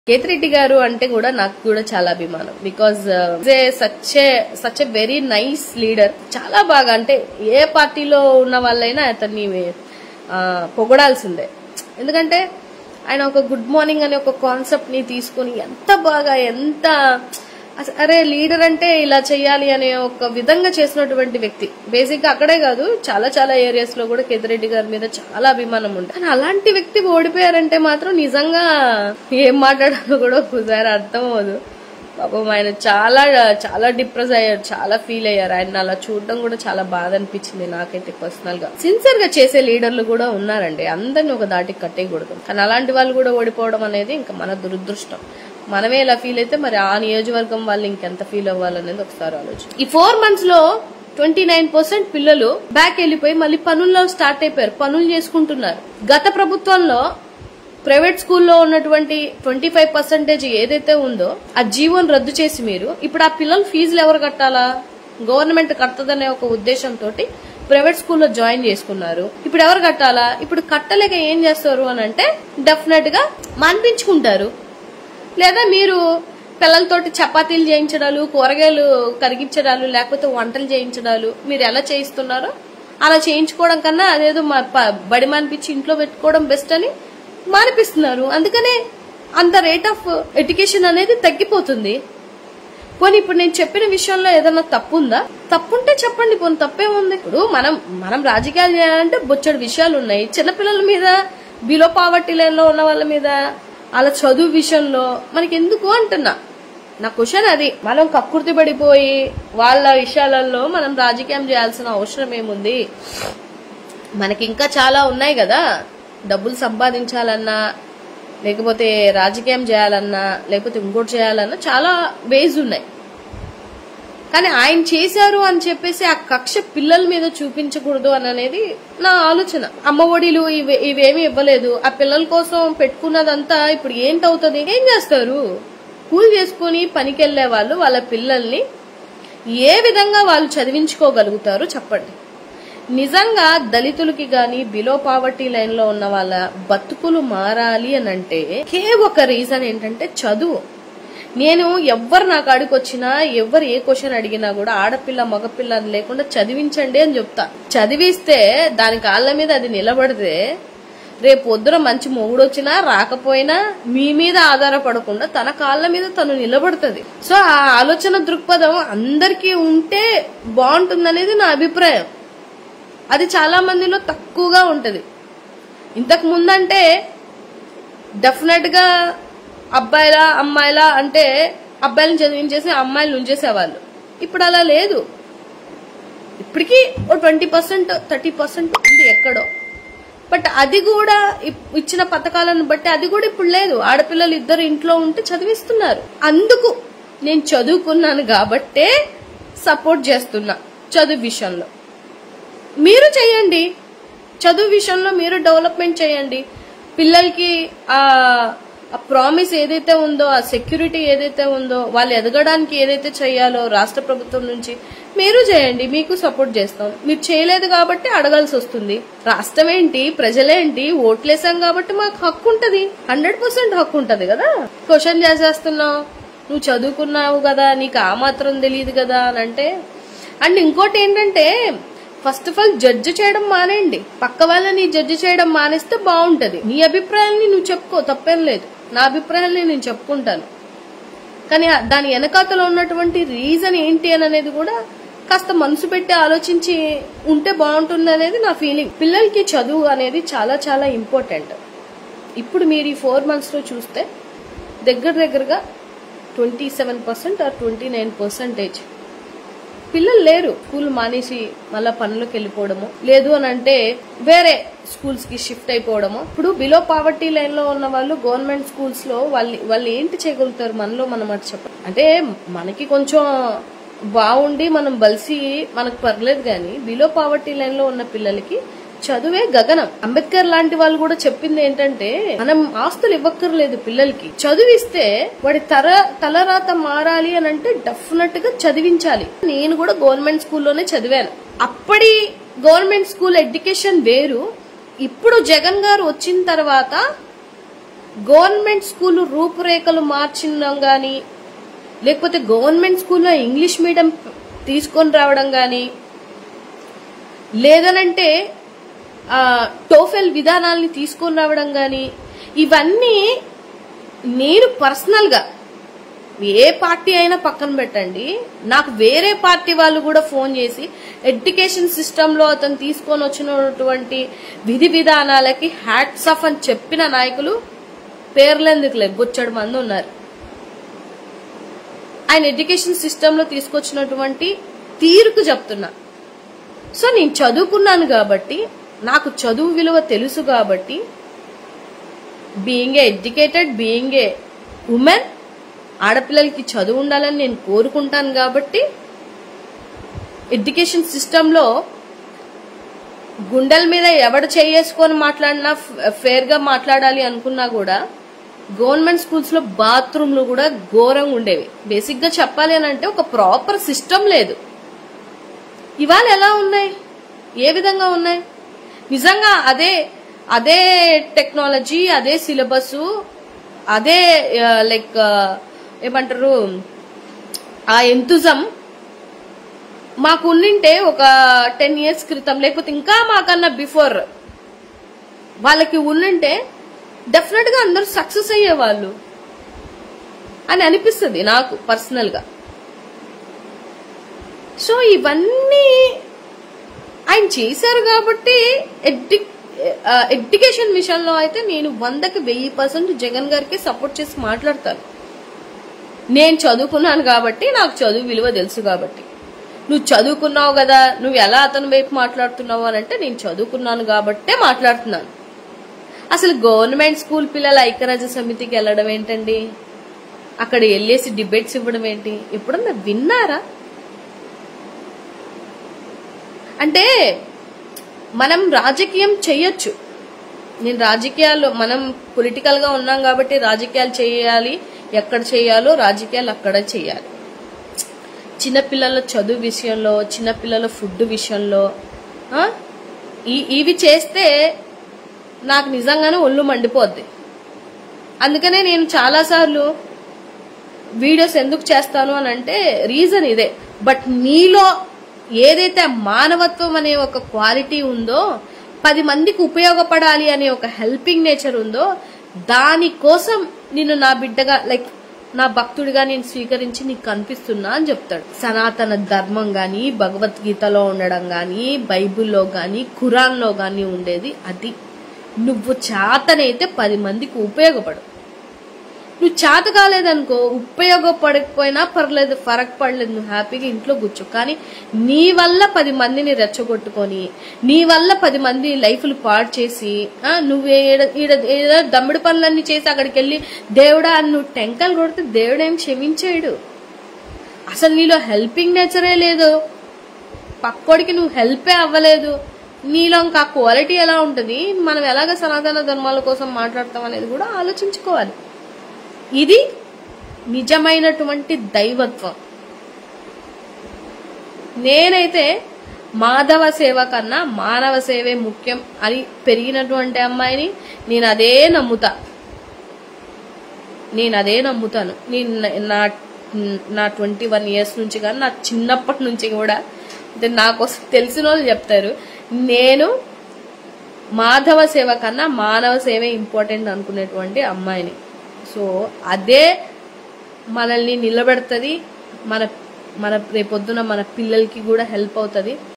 కేతిరెడ్డి గారు అంటే కూడా నాకు కూడా చాలా అభిమానం because such such a very nice leader చాలా బాగా అంటే ఏ పార్టీలో ఉన్న వాళ్ళైనా అతన్ని ఆ, పొగడాల్సిందే ఎందుకంటే ఆయన ఒక గుడ్ మార్నింగ్ అనే ఒక కాన్సెప్ట్ ని తీసుకుని ఎంత బాగా ఎంత అస- అరే లీడర్ అంటే ఇలా చేయాలి అనే ఒక విధంగా చేసినటువంటి వ్యక్తి బేసిక్ గా అక్కడే కాదు చాలా చాలా ఏరియాస్ లో కూడా కేతిరెడ్డి గారి మీద చాలా అభిమానం ఉంటుంది కానీ అలాంటి వ్యక్తి ఓడిపోయారంటే మాత్రం నిజంగా ఏం మాట్లాడాలో కూడా ఒకసారి అర్థం అవ్వదు పాపం ఆయన చాలా చాలా డిప్రెస్ అయ్యారు చాలా ఫీల్ అయ్యారు ఆయన అలా చూడడం కూడా చాలా బాధ అనిపించింది నాకైతే పర్సనల్ గా సిన్సియర్ గా చేసే లీడర్లు కూడా ఉన్నారండి అందరిని ఒక దాటికి కట్టేయకూడదు కానీ అలాంటి వాళ్ళు కూడా ఓడిపోవడం అనేది ఇంకా మన దురదృష్టం మనమే ఇలా ఫీల్ అయితే మరి ఆ నియోజకవర్గం వాళ్ళు ఇంకెంత ఫీల్ అవ్వాలనేది ఒకసారి ఆలోచన ఈ ఫోర్ మంత్స్ లో ట్వంటీ నైన్ పర్సెంట్ పిల్లలు బ్యాక్ వెళ్ళిపోయి మళ్ళీ పనుల్లో స్టార్ట్ అయిపోయారు పనులు చేసుకుంటున్నారు గత ప్రభుత్వంలో ప్రైవేట్ స్కూల్లో ఉన్నటువంటి ట్వంటీ ఫైవ్ పర్సెంటేజ్ ఏదైతే ఉందో ఆ జీవోని రద్దు చేసి మీరు ఇప్పుడు ఆ పిల్లల ఫీజులు ఎవరు కట్టాలా గవర్నమెంట్ కట్టదనే ఒక ఉద్దేశంతో ప్రైవేట్ స్కూల్లో జాయిన్ చేసుకున్నారు ఇప్పుడు ఎవరు కట్టాలా ఇప్పుడు కట్టలేక ఏం చేస్తారు అని అంటే డెఫినెట్ గా మాన్పించుకుంటారు లేదా మీరు పిల్లలతోటి చపాతీలు చేయించడాలు కూరగాయలు కరిగించడాలు లేకపోతే వంటలు చేయించడాలు మీరు ఎలా చేయిస్తున్నారో అలా చేయించుకోవడం కన్నా అదేదో మా- ప- బడి మానిపించి ఇంట్లో పెట్టుకోవడం బెస్ట్ అని మానిపిస్తున్నారు అందుకనే అంత రేట్ ఆఫ్ ఎడ్యుకేషన్ అనేది తగ్గిపోతుంది పోనీ ఇప్పుడు నేను చెప్పిన విషయంలో ఏదైనా తప్పు ఉందా తప్పుంటే చెప్పండి పోనీ తప్పేముంది ఇప్పుడు మనం మనం రాజకీయాలు చేయాలంటే బొచ్చడు విషయాలు ఉన్నాయి చిన్నపిల్లల మీద బిలో పావర్టీ లైన్ లో ఉన్న వాళ్ళ మీద అలా చదువు విషయంలో మనకి ఎందుకు అంటున్నా నా క్వశ్చన్ అది మనం కక్కుర్తి పడిపోయి వాళ్ళ విషయాలలో మనం రాజకీయం చేయాల్సిన అవసరం ఏముంది మనకి ఇంకా చాలా ఉన్నాయి కదా డబ్బులు సంపాదించాలన్నా లేకపోతే రాజకీయం చేయాలన్నా లేకపోతే ఇంకోటి చేయాలన్నా చాలా వేస్ ఉన్నాయి కానీ ఆయన చేశారు అని చెప్పేసి ఆ కక్ష పిల్లల మీద చూపించకూడదు అని అనేది నా ఆలోచన అమ్మ ఒడిలు ఇవి ఇవేమి ఇవ్వలేదు ఆ పిల్లల కోసం పెట్టుకున్నదంతా ఇప్పుడు ఏంటవుతుంది ఏం చేస్తారు కూల్ చేసుకుని పనికెళ్లే వాళ్ళు వాళ్ళ పిల్లల్ని ఏ విధంగా వాళ్ళు చదివించుకోగలుగుతారు చెప్పండి నిజంగా దళితులకి గాని బిలో పావర్టీ లైన్ లో ఉన్న వాళ్ళ బతుకులు మారాలి అని అంటే ఒకే ఒక రీజన్ ఏంటంటే చదువు నేను ఎవ్వరు నా కాడికి వచ్చినా ఎవ్వరు ఏ క్వశ్చన్ అడిగినా కూడా ఆడపిల్ల మగపిల్ల అని లేకుండా చదివించండి అని చెప్తా చదివిస్తే దాని కాళ్ళ మీద అది నిలబడితే రేపు పొద్దున మంచి మొగుడు వచ్చినా రాకపోయినా మీ మీద ఆధారపడకుండా తన కాళ్ళ మీద తను నిలబడుతుంది సో ఆ ఆలోచన దృక్పథం అందరికీ ఉంటే బాగుంటుందనేది నా అభిప్రాయం అది చాలా మందిలో తక్కువగా ఉంటది ఇంతకు ముందంటే డెఫినెట్ గా అబ్బాయిలా అమ్మాయిలా అంటే అబ్బాయిలను చదివించేసి అమ్మాయిలు ఉంచేసేవాళ్ళు ఇప్పుడు అలా లేదు ఇప్పటికీ ఓ ట్వంటీ పర్సెంట్ థర్టీ పర్సెంట్ ఉంది ఎక్కడో బట్ అది కూడా ఇప్- ఇచ్చిన పథకాలను బట్టి అది కూడా ఇప్పుడు లేదు ఆడపిల్లలు ఇద్దరు ఇంట్లో ఉంటే చదివిస్తున్నారు అందుకు నేను చదువుకున్నాను కాబట్టే సపోర్ట్ చేస్తున్నా చదువు విషయంలో మీరు చేయండి చదువు విషయంలో మీరు డెవలప్మెంట్ చేయండి పిల్లలకి ఆ ఆ ప్రామిస్ ఏదైతే ఉందో ఆ సెక్యూరిటీ ఏదైతే ఉందో వాళ్ళు ఎదగడానికి ఏదైతే చేయాలో రాష్ట్ర ప్రభుత్వం నుంచి మీరు చేయండి మీకు సపోర్ట్ చేస్తాం మీరు చేయలేదు కాబట్టి అడగాల్సి వస్తుంది రాష్ట్రం ఏంటి ప్రజలేంటి ఓట్లేసాం కాబట్టి మాకు హక్కు ఉంటది హండ్రెడ్ పర్సెంట్ హక్కు ఉంటది కదా క్వశ్చన్ చేసేస్తున్నావు నువ్వు చదువుకున్నావు కదా నీకు ఆ మాత్రం తెలియదు కదా అని అంటే అండ్ ఇంకోటి ఏంటంటే ఫస్ట్ ఆఫ్ ఆల్ జడ్జి చేయడం మానేయండి పక్క వాళ్ళని జడ్జి చేయడం మానేస్తే బాగుంటది నీ అభిప్రాయాన్ని నువ్వు చెప్పుకో తప్పేం లేదు నా అభిప్రాయాన్ని నేను చెప్పుకుంటాను కానీ ఆ- దాని వెనకాతలో ఉన్నటువంటి రీజన్ ఏంటి అని అనేది కూడా కాస్త మనసు పెట్టి ఆలోచించి ఉంటే బాగుంటుంది అనేది నా ఫీలింగ్ పిల్లలకి చదువు అనేది చాలా చాలా ఇంపార్టెంట్ ఇప్పుడు మీరు ఈ ఫోర్ మంత్స్ లో చూస్తే దగ్గర దగ్గరగా twenty seven percent or twenty nine percentage పిల్లలు లేరు స్కూల్ మానేసి మళ్ళా పనులకు వెళ్ళిపోవడము లేదు అని అంటే వేరే స్కూల్స్ కి షిఫ్ట్ అయిపోవడము ఇప్పుడు బిలో పావర్టీ లైన్ లో ఉన్న వాళ్ళు గవర్నమెంట్ స్కూల్స్ లో వాళ్ళు వాళ్ళు ఏంటి చేయగలుగుతారు మనలో మనం అది చెప్ప అంటే మనకి కొంచెం బాగుండి మనం బలిసి మనకు పర్లేదు కానీ బిలో పావర్టీ లైన్ లో ఉన్న పిల్లలకి చదువే గగనం అంబేద్కర్ లాంటి వాళ్ళు కూడా చెప్పింది ఏంటంటే మనం ఆస్తులు ఇవ్వక్కర్లేదు పిల్లలకి చదివిస్తే వాడి తర తలరాత మారాలి అని అంటే డెఫినెట్ గా చదివించాలి నేను కూడా గవర్నమెంట్ స్కూల్లోనే చదివాను అప్పటి గవర్నమెంట్ స్కూల్ ఎడ్యుకేషన్ వేరు ఇప్పుడు జగన్ గారు వచ్చిన తర్వాత గవర్నమెంట్ స్కూల్ రూపురేఖలు మార్చడం కానీ లేకపోతే గవర్నమెంట్ స్కూల్లో ఇంగ్లీష్ మీడియం తీసుకొని రావడం కానీ లేదనంటే ఆ, టోఫెల్ విధానాల్ని తీసుకొని రావడం కానీ ఇవన్నీ నేను పర్సనల్గా ఏ పార్టీ అయినా పక్కన పెట్టండి నాకు వేరే పార్టీ వాళ్ళు కూడా ఫోన్ చేసి ఎడ్యుకేషన్ సిస్టంలో అతను తీసుకొని వచ్చినటువంటి విధి విధానాలకి హ్యాట్స్ ఆఫ్ అని చెప్పిన నాయకులు పేర్లెందుకులే బొచ్చడు మంది ఉన్నారు ఆయన ఎడ్యుకేషన్ సిస్టంలో తీసుకొచ్చినటువంటి తీరుకు చెప్తున్నా సో నేను చదువుకున్నాను కాబట్టి నాకు చదువు విలువ తెలుసు కాబట్టి being a educated being a women ఆడపిల్లలకి చదువు ఉండాలని నేను కోరుకుంటాను కాబట్టి ఎడ్యుకేషన్ సిస్టంలో గుండెల మీద ఎవడు చేసుకొని మాట్లాడినా ఫేర్ గా మాట్లాడాలి అనుకున్నా కూడా గవర్నమెంట్ స్కూల్స్ లో బాత్రూమ్లు కూడా ఘోరంగా ఉండేవి బేసిక్ గా చెప్పాలి అని అంటే ఒక ప్రాపర్ సిస్టమ్ లేదు ఇవాళ ఎలా ఉన్నాయి ఏ విధంగా ఉన్నాయి నిజంగా అదే అదే టెక్నాలజీ అదే సిలబస్ అదే లైక్ ఏమంటారు ఆ ఎంతుజం మాకు ఉండింటే ఒక టెన్ ఇయర్స్ క్రితం లేకపోతే ఇంకా మాకన్నా బిఫోర్ వాళ్ళకి ఉండింటే డెఫినెట్ గా అందరూ సక్సెస్ అయ్యేవాళ్ళు అని అనిపిస్తుంది నాకు పర్సనల్ గా సో ఇవన్నీ ఆయన చేశారు కాబట్టి ఎడ్యు ఎడ్యుకేషన్ విషయంలో అయితే నేను వందకి వెయ్యి పర్సెంట్ జగన్ గారికి సపోర్ట్ చేసి మాట్లాడతాను నేను చదువుకున్నాను కాబట్టి నాకు చదువు విలువ తెలుసు కాబట్టి నువ్వు చదువుకున్నావు కదా నువ్వు ఎలా అతని వైపు మాట్లాడుతున్నావు అని అంటే నేను చదువుకున్నాను కాబట్టే మాట్లాడుతున్నాను అసలు గవర్నమెంట్ స్కూల్ పిల్లల ఐక్యరాజ్య సమితికి వెళ్ళడం ఏంటండి అక్కడ వెళ్ళేసి డిబేట్స్ ఇవ్వడం ఏంటి ఎప్పుడన్నా విన్నారా అంటే మనం రాజకీయం చెయ్యొచ్చు నేను రాజకీయాలు మనం పొలిటికల్ గా ఉన్నాం కాబట్టి రాజకీయాలు చేయాలి ఎక్కడ చేయాలో రాజకీయాలు అక్కడ చేయాలి చిన్నపిల్లల చదువు విషయంలో చిన్నపిల్లల ఫుడ్ విషయంలో ఆ, ఈ- ఇవి చేస్తే నాకు నిజంగానే ఒళ్ళు మండిపోద్ది అందుకనే నేను చాలాసార్లు వీడియోస్ ఎందుకు చేస్తాను అని అంటే రీజన్ ఇదే బట్ నీలో ఏదైతే మానవత్వం అనే ఒక క్వాలిటీ ఉందో పది మందికి ఉపయోగపడాలి అనే ఒక హెల్పింగ్ నేచర్ ఉందో దానికోసం నేను నా బిడ్డగా లైక్ నా భక్తుడిగా నేను స్వీకరించి నీకు కనిపిస్తున్నా అని చెప్తాడు సనాతన ధర్మం గాని భగవద్గీతలో ఉండడం గాని బైబిల్లో గాని ఖురాన్లో గాని ఉండేది అది నువ్వు చేతనైతే పది మందికి ఉపయోగపడు నువ్వు చేత కాలేదనుకో ఉపయోగపడకపోయినా పర్లేదు ఫరక్ పడలేదు నువ్వు హ్యాపీగా ఇంట్లో కూర్చో కానీ నీ వల్ల పది మందిని రెచ్చగొట్టుకొని నీ వల్ల పది మంది లైఫ్లు పాడు చేసి ఆ, నువ్వు ఈడ- ఈడ ఏదో దమ్మిడి పనులన్నీ చేసి అక్కడికి వెళ్ళి దేవుడా అని నువ్వు టెంకలు కొడితే దేవుడేం క్షమించాడు అసలు నీలో హెల్పింగ్ నేచరే లేదు పక్కోడికి నువ్వు హెల్పే అవ్వలేదు నీలో ఇంకా క్వాలిటీ ఎలా ఉంటుంది మనం ఎలాగ సనాతన ధర్మాల కోసం మాట్లాడతాం అనేది కూడా ఆలోచించుకోవాలి ఇది నిజమైనటువంటి దైవత్వం నేనైతే మాధవ సేవ కన్నా మానవ సేవే ముఖ్యం అని పెరిగినటువంటి అమ్మాయిని నేను అదే నమ్ముతా నేను అదే నమ్ముతాను నేను నా- నా నా ట్వంటీ వన్ ఇయర్స్ నుంచి కానీ నా చిన్నప్పటి నుంచి కూడా అంటే నాకోసం తెలిసిన వాళ్ళు చెప్తారు నేను మాధవ సేవ కన్నా మానవ సేవే ఇంపార్టెంట్ అనుకునేటువంటి అమ్మాయిని సో అదే మనల్ని నిలబెడుతుంది మన మన రేపొద్దున మన పిల్లలకి కూడా హెల్ప్ అవుతుంది